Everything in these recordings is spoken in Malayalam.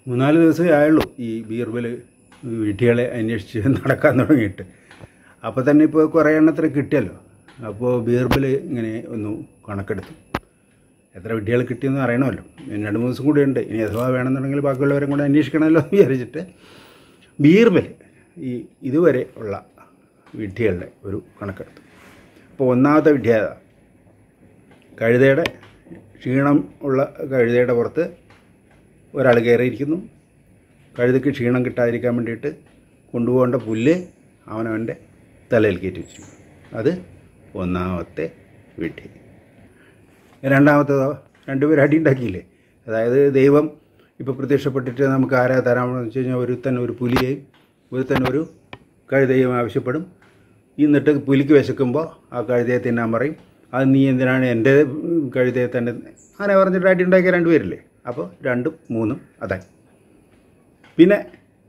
മൂന്നാല് ദിവസമേ ആയുള്ളൂ ഈ ബീർബൽ വീട്ടികളെ അന്വേഷിച്ച് നടക്കാൻ തുടങ്ങിയിട്ട് അപ്പോൾ തന്നെ ഇപ്പോൾ കുറേ എണ്ണത്തിന് കിട്ടിയല്ലോ അപ്പോൾ ബീർബൽ ഇങ്ങനെ ഒന്ന് കണക്കെടുത്തു എത്ര വിഡ്ഢികൾ കിട്ടിയെന്ന് അറിയണമല്ലോ ഇനി രണ്ട് മൂന്ന് ദിവസം കൂടി ഉണ്ട് ഇനി അഥവാ വേണമെന്നുണ്ടെങ്കിൽ ബാക്കിയുള്ളവരും കൂടെ അന്വേഷിക്കണമല്ലോ എന്ന് വിചാരിച്ചിട്ട് ബീർബൽ ഈ ഇതുവരെ ഉള്ള വിഡ്ഢികളുടെ ഒരു കണക്കെടുത്തു അപ്പോൾ ഒന്നാമത്തെ വിഡ്ഢിയത കഴുതയുടെ ക്ഷീണം ഉള്ള കഴുതയുടെ പുറത്ത് ഒരാൾ കയറിയിരിക്കുന്നു കഴുതയ്ക്ക് ക്ഷീണം കിട്ടാതിരിക്കാൻ വേണ്ടിയിട്ട് കൊണ്ടുപോകേണ്ട പുല്ല് അവനവൻ്റെ തലയിൽ കയറ്റി വെച്ചിരിക്കുന്നു അത് ഒന്നാമത്തെ വിഡ്ഢി രണ്ടാമത്തേതോ രണ്ടുപേരും അടി ഉണ്ടാക്കിയില്ലേ അതായത് ദൈവം ഇപ്പോൾ പ്രത്യക്ഷപ്പെട്ടിട്ട് നമുക്ക് ആരാ തരാമെന്ന് വെച്ച് കഴിഞ്ഞാൽ ഒരുത്തൻ ഒരു പുലിയെയും ഒരുത്തൻ ഒരു കഴുതയും ആവശ്യപ്പെടും എന്നിട്ട് പുലിക്ക് വിശക്കുമ്പോൾ ആ കഴുതയെ തിന്നാൻ പറയും അത് നീ എന്തിനാണ് എൻ്റെ കഴുതയെ തന്നെ അങ്ങനെ പറഞ്ഞിട്ട് അടി ഉണ്ടാക്കിയ രണ്ടുപേരില്ലേ അപ്പോൾ രണ്ടും മൂന്നും അതായി പിന്നെ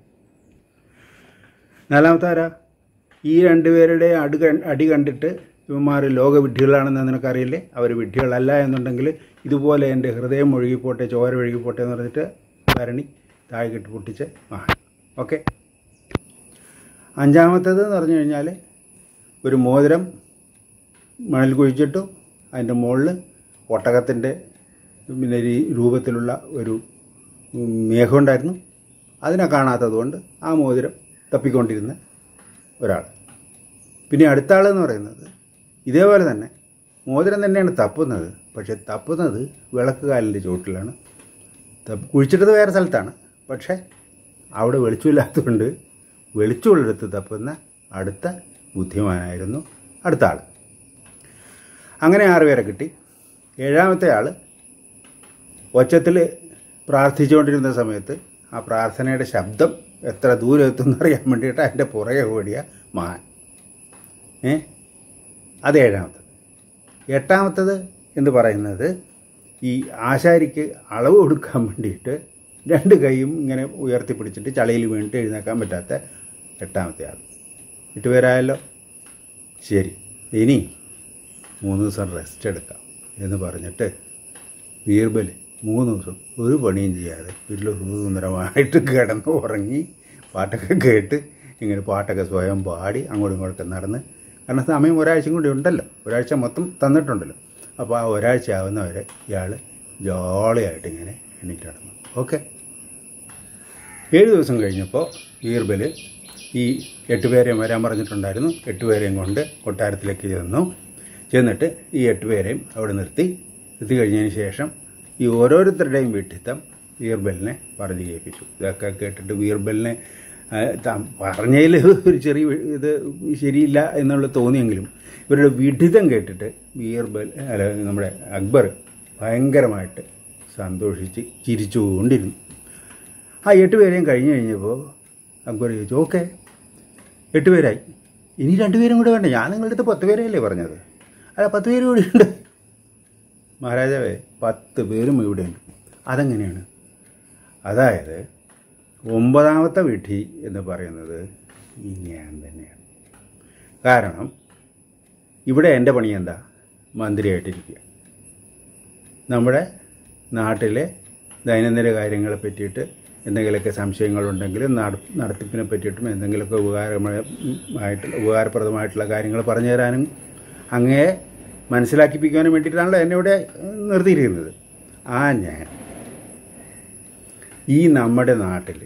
നാലാമത്തെ ആരാ ഈ രണ്ടുപേരുടെ അടി കൺ- അടി കണ്ടിട്ട് ഇവന്മാർ ലോക വിഡ്ഢികളാണെന്ന് നിനക്കറിയില്ലേ അവർ വിഡ്ഢികളല്ല എന്നുണ്ടെങ്കിൽ ഇതുപോലെ എൻ്റെ ഹൃദയം ഒഴുകിപ്പോട്ടെ ചോര ഒഴുകിപ്പോട്ടെ എന്ന് പറഞ്ഞിട്ട് ഭരണി താഴെ കെട്ടി പൊട്ടിച്ച് മഹാൻ ഓക്കെ അഞ്ചാമത്തേത് എന്ന് പറഞ്ഞു കഴിഞ്ഞാൽ ഒരു മോതിരം മണൽ കുഴിച്ചിട്ടു അതിൻ്റെ മുകളിൽ ഒട്ടകത്തിൻ്റെ പിന്നെ ഈ രൂപത്തിലുള്ള ഒരു ഉം, മേഘമുണ്ടായിരുന്നു അതിനെ കാണാത്തത് കൊണ്ട് ആ മോതിരം തപ്പിക്കൊണ്ടിരുന്ന ഒരാൾ പിന്നെ അടുത്ത ആളെന്ന് പറയുന്നത് ഇതേപോലെ തന്നെ മോതിരം തന്നെയാണ് തപ്പുന്നത് പക്ഷെ തപ്പുന്നത് വിളക്ക് കാലിൻ്റെ ചുവട്ടിലാണ് തപ്പ് കുഴിച്ചിട്ടത് വേറെ സ്ഥലത്താണ് പക്ഷേ അവിടെ വെളിച്ചമില്ലാത്തതുകൊണ്ട് വെളിച്ചമുള്ളിടത്ത് തപ്പുന്ന അടുത്ത ബുദ്ധിമാനായിരുന്നു അടുത്ത ആൾ അങ്ങനെ ആറുപേരെ കിട്ടി ഏഴാമത്തെ ആൾ ഒച്ചത്തിൽ പ്രാർത്ഥിച്ചുകൊണ്ടിരുന്ന സമയത്ത് ആ പ്രാർത്ഥനയുടെ ശബ്ദം എത്ര ദൂരം എത്തുമെന്ന് അറിയാൻ വേണ്ടിയിട്ട് അതിൻ്റെ പുറകെ ഓടിയ മഹാൻ ഏ അത് ഏഴാമത്തത് എട്ടാമത്തത് എന്ന് പറയുന്നത് ഈ ആശാരിക്ക് അളവ് കൊടുക്കാൻ വേണ്ടിയിട്ട് രണ്ട് കൈയും ഇങ്ങനെ ഉയർത്തിപ്പിടിച്ചിട്ട് ചളയിൽ വീണിട്ട് എഴുന്നേക്കാൻ പറ്റാത്ത എട്ടാമത്തെ ആൾ എട്ടുപേരായല്ലോ ശരി ഇനി മൂന്ന് ദിവസം റെസ്റ്റ് എടുക്കാം എന്ന് പറഞ്ഞിട്ട് ബീർബൽ മൂന്ന് ദിവസം ഒരു പണിയും ചെയ്യാതെ വീട്ടിൽ സുന്ദരമായിട്ട് കിടന്ന് ഉറങ്ങി പാട്ടൊക്കെ കേട്ട് ഇങ്ങനെ പാട്ടൊക്കെ സ്വയം പാടി അങ്ങോട്ടും ഇങ്ങോട്ടൊക്കെ നടന്ന് കാരണം സമയം ഒരാഴ്ചയും കൂടി ഉണ്ടല്ലോ ഒരാഴ്ച മൊത്തം തന്നിട്ടുണ്ടല്ലോ അപ്പോൾ ആ ഒരാഴ്ച ആവുന്നവരെ ഇയാൾ ജോളിയായിട്ട് ഇങ്ങനെ എണീറ്റ് നടന്നു ഓക്കെ ഏഴ് ദിവസം കഴിഞ്ഞപ്പോൾ ബീർബൽ ഈ എട്ടുപേരെയും വരാൻ പറഞ്ഞിട്ടുണ്ടായിരുന്നു എട്ടുപേരെയും കൊണ്ട് കൊട്ടാരത്തിലേക്ക് ചെന്നു ചെന്നിട്ട് ഈ എട്ടുപേരെയും അവിടെ നിർത്തി നിർത്തി കഴിഞ്ഞതിന് ശേഷം ഈ ഓരോരുത്തരുടെയും വീട്ടിത്തം ബീർബലിനെ പറഞ്ഞു കേൾപ്പിച്ചു ഇതൊക്കെ കേട്ടിട്ട് ബീർബലിനെ ആ, ത- പറഞ്ഞതിൽ ഒരു ചെറിയ ഇത് ശരിയില്ല എന്നുള്ള തോന്നിയെങ്കിലും ഇവരുടെ വിഡിതം കേട്ടിട്ട് ബീർബൽ അല്ല നമ്മുടെ അക്ബർ ഭയങ്കരമായിട്ട് സന്തോഷിച്ച് ചിരിച്ചുകൊണ്ടിരുന്നു ആ എട്ട് പേരെയും കഴിഞ്ഞ് കഴിഞ്ഞപ്പോൾ അക്ബർ ചോദിച്ചു ഓക്കെ എട്ട് പേരായി ഇനി രണ്ടുപേരും കൂടെ വേണ്ട ഞാൻ നിങ്ങളുടെ അടുത്ത് പത്ത് പേരെയല്ലേ പറഞ്ഞത് അല്ല പത്ത് പേരും കൂടി ഉണ്ട് മഹാരാജാവേ പത്ത് പേരും ഇവിടെയുണ്ട് അതെങ്ങനെയാണ് അതായത് ഒമ്പതാമത്തെ വിധി എന്ന് പറയുന്നത് ഈ ഞാൻ തന്നെയാണ് കാരണം ഇവിടെ എൻ്റെ പണി എന്താ മന്ത്രിയായിട്ടിരിക്കുക നമ്മുടെ നാട്ടിലെ ദൈനംദിന കാര്യങ്ങളെ പറ്റിയിട്ട് എന്തെങ്കിലുമൊക്കെ സംശയങ്ങളുണ്ടെങ്കിൽ നട നടത്തിപ്പിനെ പറ്റിയിട്ടും എന്തെങ്കിലുമൊക്കെ ഉപകാരമായിട്ടുള്ള ഉപകാരപ്രദമായിട്ടുള്ള കാര്യങ്ങൾ പറഞ്ഞു തരാനും അങ്ങേ മനസ്സിലാക്കിപ്പിക്കാനും വേണ്ടിയിട്ടാണല്ലോ എന്നെ ഇവിടെ നിർത്തിയിരിക്കുന്നത് ആ ഞാൻ ഈ നമ്മുടെ നാട്ടിൽ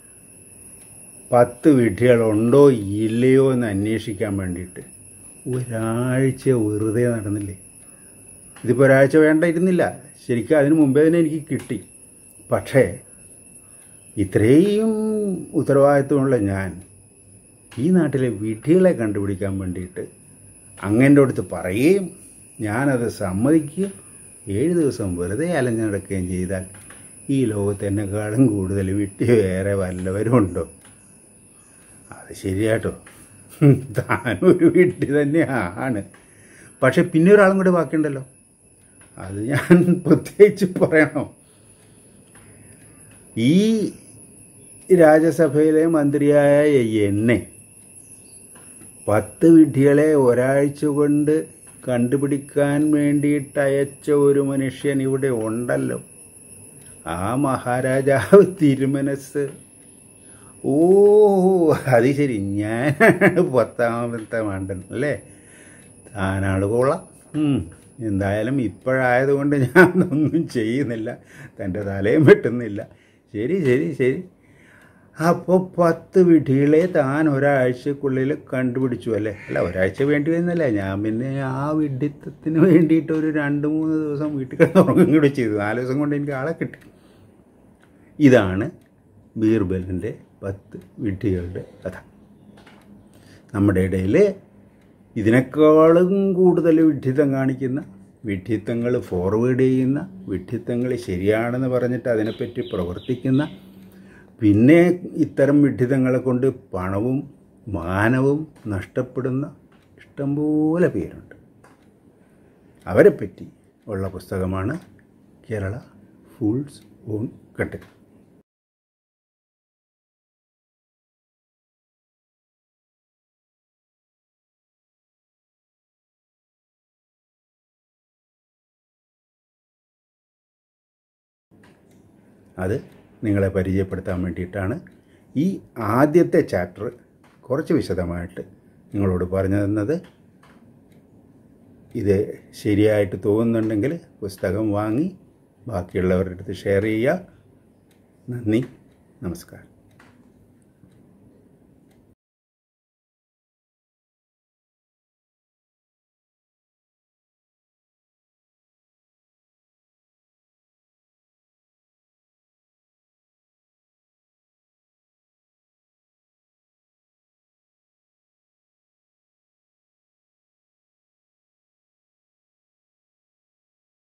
പത്ത് വിഡ്ഢികളുണ്ടോ ഇല്ലയോ എന്ന് അന്വേഷിക്കാൻ വേണ്ടിയിട്ട് ഒരാഴ്ച വെറുതെ നടന്നില്ലേ ഇതിപ്പോൾ ഒരാഴ്ച വേണ്ട ഇരുന്നില്ല ശരിക്കും അതിന് മുമ്പേ തന്നെ എനിക്ക് കിട്ടി പക്ഷേ ഇത്രയും ഉത്തരവാദിത്വമുള്ള ഞാൻ ഈ നാട്ടിലെ വിഡ്ഢികളെ കണ്ടുപിടിക്കാൻ വേണ്ടിയിട്ട് അങ്ങൻ്റെ അടുത്ത് പറയുകയും ഞാനത് സമ്മതിക്കുകയും ഏഴ് ദിവസം വെറുതെ അലഞ്ഞു നടക്കുകയും ചെയ്താൽ ഈ ലോകത്ത് എന്നെക്കാളും കൂടുതൽ വിട്ടി വേറെ വല്ലവരും ഉണ്ടോ അത് ശരിയാട്ടോ താനൊരു വിട്ടി തന്നെയാണ് പക്ഷെ പിന്നെ ഒരാളും കൂടെ ബാക്കിയുണ്ടല്ലോ അത് ഞാൻ പ്രത്യേകിച്ച് പറയണോ ഈ രാജ്യസഭയിലെ മന്ത്രിയായ എന്നെ പത്ത് വിഡ്ഢികളെ ഒരാഴ്ച കൊണ്ട് കണ്ടുപിടിക്കാൻ വേണ്ടിയിട്ട് അയച്ച ഒരു മനുഷ്യൻ ഇവിടെ ഉണ്ടല്ലോ ആ മഹാരാജാവ് തിരുമനസ് ഓ അത് ശരി ഞാൻ പത്താമത്തെ മണ്ടൻ അല്ലേ താനാണ് കൊള്ളാം ഉം. എന്തായാലും ഇപ്പോഴായതുകൊണ്ട് ഞാൻ ഒന്നും ചെയ്യുന്നില്ല തൻ്റെ തലയും വെട്ടുന്നില്ല ശരി ശരി ശരി അപ്പോൾ പത്ത് വിധികളെ താൻ ഒരാഴ്ചക്കുള്ളിൽ കണ്ടുപിടിച്ചു അല്ലേ അല്ല ഒരാഴ്ച വേണ്ടി വരുന്നല്ല ഞാൻ പിന്നെ ആ വിഡിത്തത്തിന് വേണ്ടിയിട്ട് ഒരു രണ്ട് മൂന്ന് ദിവസം വീട്ടിൽ കിടന്ന് ഉറങ്ങും കൂടി ചെയ്തു നാല് ദിവസം കൊണ്ട് എനിക്ക് ആളെ കിട്ടി ഇതാണ് ബീർബലിൻ്റെ പത്ത് വിഡ്ഢികളുടെ കഥ നമ്മുടെ ഇടയിൽ ഇതിനേക്കാളും കൂടുതൽ വിഡ്ഢിത്തം കാണിക്കുന്ന വിഡ്ഢിത്തങ്ങൾ ഫോർവേഡ് ചെയ്യുന്ന വിഡ്ഢിത്തങ്ങൾ ശരിയാണെന്ന് പറഞ്ഞിട്ട് അതിനെപ്പറ്റി പ്രവർത്തിക്കുന്ന പിന്നെ ഇത്തരം വിഡ്ഢിതങ്ങളെ കൊണ്ട് പണവും മാനവും നഷ്ടപ്പെടുന്ന ഇഷ്ടംപോലെ പേരുണ്ട് അവരെപ്പറ്റി ഉള്ള പുസ്തകമാണ് കേരള ഫൂൾസ് ഓൺ കട്ടൻ അത് നിങ്ങളെ പരിചയപ്പെടുത്താൻ വേണ്ടിയിട്ടാണ് ഈ ആദ്യത്തെ ചാപ്റ്റർ കുറച്ച് വിശദമായിട്ട് നിങ്ങളോട് പറഞ്ഞു തന്നത് ഇത് ശരിയായിട്ട് തോന്നുന്നുണ്ടെങ്കിൽ പുസ്തകം വാങ്ങി ബാക്കിയുള്ളവരുടെ അടുത്ത് ഷെയർ ചെയ്യുക നന്ദി നമസ്കാരം